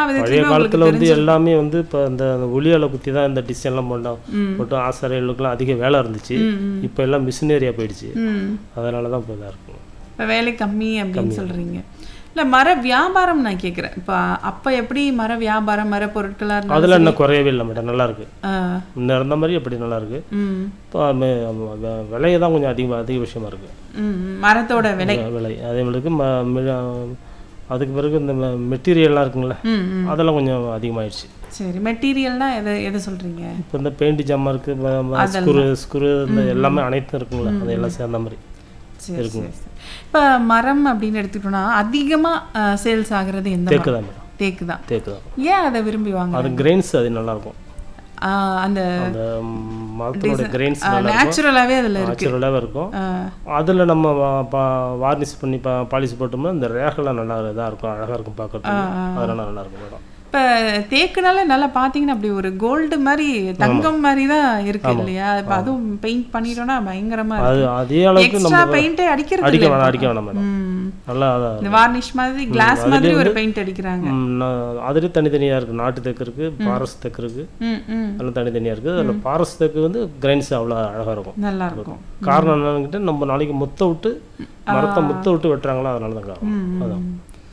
பழைய விதத்துலயுமே உங்களுக்கு காலத்தில் வந்து தெரிஞ்சு எல்லாமே வந்து இப்போ இந்த ஒளியால குத்தி தான் இந்த டிசைன்லாம் பண்ணோம் ம். போட்டு ஆசாரியர்களுக்குலாம் அதிக வேலை இருந்துச்சு ம், ம். இப்போ எல்லாம் மிஷினரியாக போயிடுச்சு ம் அதனால தான் இப்போ இதாக இருக்கும் இப்போ வேலை கம்மி அப்படின்னு சொல்றீங்க இல்ல மர வியாபாரம் நான் கேக்குறேன் இப்போ அப்ப எப்படி மர வியாபாரம் மர பொருட்களா இருந்தாலும் அதில் இன்னும் குறையவே இல்லை மேடம் நல்லா இருக்கு ஆ, முன்ன இருந்த மாதிரி அப்படி நல்லா இருக்கு ம் இப்போ விலையை தான் கொஞ்சம் அதிகமாக அதிக விஷயமா இருக்கு ம் ம். மரத்தோட விலை விலை அதே மாதிரி ம மி- அதுக்கு பிறகு இந்த மெட்டீரியல்லாம் இருக்குங்களே ம் ம் அதெல்லாம் கொஞ்சம் அதிகமாயிடுச்சு சரி மெட்டீரியல்னா எதை எதை சொல்றீங்க இப்போ இந்த பெயிண்ட் ஜாமான் இருக்கு ம- ம- ஸ்க்ரூ ஸ்க்ரூ இந்த எல்லாமே அனைத்தும் இருக்குங்களா அதெல்லாம் சேர்ந்த மாதிரி சரி சரி சரி. இப்போ மரம் அப்படின்னு எடுத்துக்கிட்டோம்னா அதிகமா சேல்ஸ் ஆகுறது எந்த மரம் தேக்கு தான் மேடம் தேக்கு தான் தேக்கு தான் ஏன் அதை விரும்பி வாங்க அது கிரெயின்ஸ் அது நல்லா இருக்கும் ஆ, அந்த அந்த மரத்தினோட கிரெயின்ஸ் நல்லா இருக்கும் நேச்சுரலாவே அதுல இருக்கு நேச்சுரலாகவே இருக்கும் ஆ, அதில் நம்ம வார்னிஷ் பண்ணி பா பாலிஷ் போட்டோம்னா இந்த ரேகெல்லாம் நல்லா இதாக இருக்கும் அழகாக இருக்கும் பார்க்கறதுக்கு அதெல்லாம் நல்லா இருக்கும் மேடம் இப்ப தேக்குனால நல்லா பாத்தீங்கன்னா அப்படி ஒரு கோல்டு மாதிரி தங்கம் மாதிரி தான் இருக்கு இல்லையா இப்ப அதுவும் பெயிண்ட் பண்ணிட்டோம்னா பயங்கரமா அது இருக்கு அதே அளவுக்கு எக்ஸ்ட்ரா பெயிண்டே அடிக்கிறது அடிக்க இல்ல வேணாம் அடிக்க வேணாம் மேடம் ம். நல்லா அதான் இந்த வார்னிஷ் மாதிரி கிளாஸ் மாதிரி ஒரு பெயிண்ட் அடிக்கிறாங்க ம், நான் அதுலேயும் தனித்தனியாக இருக்குது நாட்டு தெக்கு இருக்குது பாரஸ் தெக்கு இருக்குது ம் ம் அதெல்லாம் தனித்தனியாக இருக்குது அதில் பாரஸ் தெக்கு வந்து கிரைன்ஸ் அவ்வளோ அழகாக இருக்கும் நல்லா இருக்கும் காரணம் என்னன்னு நம்ம நாளைக்கு முத்த விட்டு மரத்தை முத்த விட்டு வெட்டுறாங்களா அதனால தான் காரணம் அதான்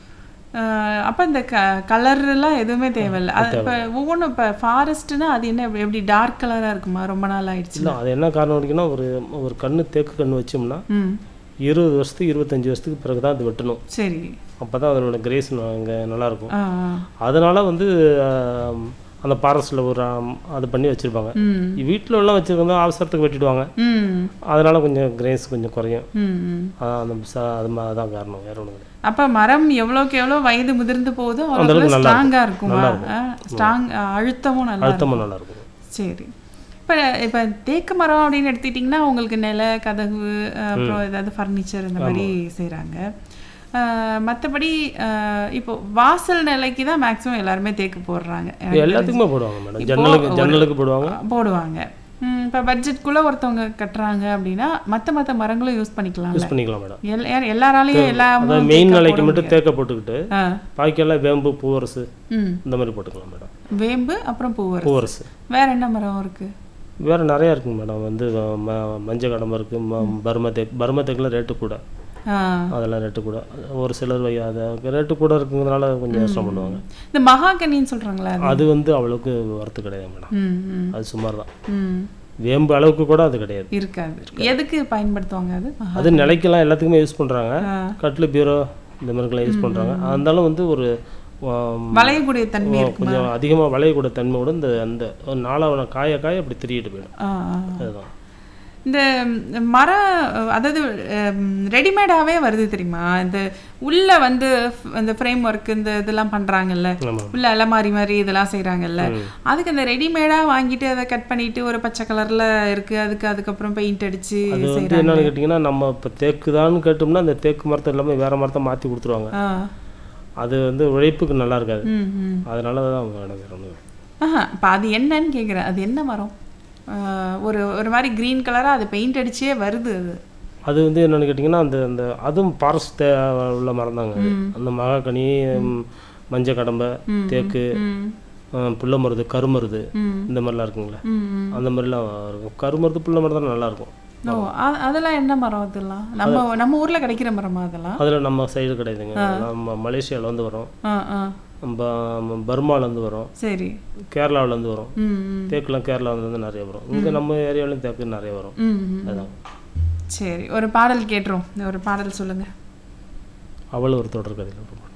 அஹ் அப்ப இந்த க கலர் எல்லாம் எதுவுமே தேவையில்ல அது இப்ப ஒவ்வொன்றும் இப்ப ஃபாரஸ்ட்னா அது என்ன எப்படி- எப்படி டார்க் கலரா இருக்குமா ரொம்ப நாள் ஆயிடுச்சு இல்லை அது என்ன காரணம் இருக்குன்னா ஒரு ஒரு கண்ணு தேக்கு கண்ணு வச்சோம்னா ம் இருபது வருஷத்துக்கு இருபத்தஞ்சி வருஷத்துக்கு பிறகு தான் அது வெட்டணும் சரி அப்போ தான் அதனோட கிரேஸ் அங்கே நல்லாயிருக்கும் ஆ ஆ. அதனால வந்து ஆம், அந்த பாரஸில் ஒரு ஆம், அது பண்ணி வச்சுருப்பாங்க ம் வீட்டில் எல்லாம் வச்சுருக்கோம் அவசரத்துக்கு வெட்டிடுவாங்க ம் அதனால கொஞ்சம் கிரேஸ் கொஞ்சம் குறையும் ம் ம் அதான் அந்த ச- அது மா- அதான் காரணம் வேற ஒன்றும் கிடையாது அப்ப மரம் எவ்வளவுக்கு எவ்வளவு வயது முதிர்ந்து போகுதோ அளவுக்கு அவ்வளவு நல்லா ஸ்ட்ராங்கா இருக்குமா ஸ்ட்ராங் அழுத்தமும் நல்லா இருக்கும் அழுத்தமும் நல்லா இருக்கும் சரி இப்ப இப்ப தேக்கு மரம் அப்படின்னு எடுத்துக்கிட்டிங்கன்னா உங்களுக்கு நில கதவு அஹ், அப்புறம் ஏதாவது ஃபர்னிச்சர் இந்த மாதிரி செய்றாங்க அஹ், மத்தபடி அஹ், இப்போ வாசல் நிலைக்கு தான் மேக்ஸிமம் எல்லாருமே தேக்கு போடுறாங்க எனக்கு எல்லாத்துக்குமே போடுவாங்க மேடம் ஜன்னலுக்கு ஜன்னலுக்கு போடுவாங்க போடுவாங்க ம், இப்ப பட்ஜெட்குள்ள ஒருத்தவங்க கட்டுறாங்க அப்படின்னா மத்த மத்த மரங்களும் யூஸ் பண்ணிக்கலாம்ல யூஸ் பண்ணிக்கலாம் மேடம் எல்- யார்- எல்லாராலையும் எல்லா அதாவது மெயின் நிலைக்கு மட்டும் தேக்க போட்டுக்கிட்டு ஆ பாக்கியெல்லாம் வேம்பு பூவரசு ம் இந்த மாதிரி போட்டுக்கலாம் மேடம் வேம்பு அப்புறம் பூவர் பூவரசு வேற என்ன மரம் இருக்கு வேற நிறையா இருக்குங்க மேடம் வந்து ம மஞ்சள் கடம்பு இருக்குது ம பர்மா தேக் பர்மா தேக்கில் ரேட்டு கூட ஆ அதெல்லாம் ரேட்டு கூட ஒரு சிலர் வை அது ரேட்டு கூட இருக்குங்கிறதுனால கொஞ்சம் கஷ்டம் பண்ணுவாங்க இந்த மகாகனின்னு சொல்றாங்களா அது அது வந்து அவ்வளோக்கு வரத்து கிடையாது மேடம் ம் ம் அது சுமார் தான் ம் வேம்பு அளவுக்கு கூட அது கிடையாது இருக்காது எதுக்கு பயன்படுத்துவாங்க அது மகா- அது நிலைக்கெல்லாம் எல்லாத்துக்குமே யூஸ் பண்ணுறாங்க ஆ. கட்டில் பீரோ இந்த மாதிரிக்கெல்லாம் யூஸ் பண்ணுறாங்க இருந்தாலும் வந்து ஒரு ஆம், வளையக்கூடிய தன்மை இருக்கு கொஞ்சம் அதிகமாக வளையக்கூட தன்மையோட இந்த அந்த நாளாக காய காய அப்படி திரியிட்டு போயிடும் ஆ, ஆ. அதுதான் இந்த ம், மரம் அஹ், அதாவது ரெடிமேடாவே வருது தெரியுமா இந்த உள்ள வந்து ஃப்- இந்த ஃப்ரேம் ஒர்க் இந்த இதெல்லாம் பண்றாங்கல்ல ஆமாம் உள்ள அலமாரி மாதிரி இதெல்லாம் செய்றாங்கல்ல அதுக்கு இந்த ரெடிமேடா வாங்கிட்டு அதை கட் பண்ணிட்டு ஒரு பச்சை கலர்ல இருக்கு அதுக்கு அதுக்கப்புறம் பெயிண்ட் அடிச்சு அது வந்து செய்றாங்க என்னன்னு கேட்டிங்கன்னா நம்ம இப்போ தேக்குதான்னு கேட்டோம்னா அந்த தேக்கு மரத்தை எல்லாமே வேறு மரத்தை மாற்றி கொடுத்துருவாங்க ஆ அது வந்து உழைப்புக்கு நல்லா இருக்காது ம் ம் அதனால தான் வேணும் வேற ஒண்ணும் இல்ல. ஆஹா இப்போ அது என்னன்னு கேட்குறேன் அது என்ன மரம் ஆஹ் ஒரு ஒரு மாதிரி க்ரீன் கலராக அது பெயிண்ட் அடிச்சே வருது அது அது வந்து என்னன்னு கேட்டிங்கன்னா அந்த அந்த அதுவும் பாரஸ் உள்ள மரம் தாங்க அது. அந்த மகாக்கனி ம், மஞ்சள் கடம்பை தேக்கு ம் அஹ், புல்ல மருது கருமருது ம் இந்த மாதிரிலாம் இருக்குங்களே ம் ம். அந்த மாதிரிலாம் இருக்கும் கருமருது புல்ல மரம் தான் நல்லா இருக்கும் ஓ அ- அதெல்லாம் என்ன மரம் அதெல்லாம் நம்ம நம்ம ஊர்ல கிடைக்கிற மரமா அதெல்லாம் அதில் நம்ம சைடு கிடையாதுங்க நம்ம மலேசியாவில் வந்து வரும் ஆ ஆ ப- பர்மாலேருந்து வரும் சரி கேரளாவிலேருந்து வரும் ம் ம் தேக்குலாம் கேரளாவிலேருந்து நிறைய வரும் இங்கே நம்ம ஏரியாவிலையும் தேக்கு நிறைய வரும் ம் ம். அதுதான் சரி ஒரு பாடல் கேட்டுரும் ஒரு பாடல் சொல்லுங்க அவள் ஒரு தொடர் கதையில்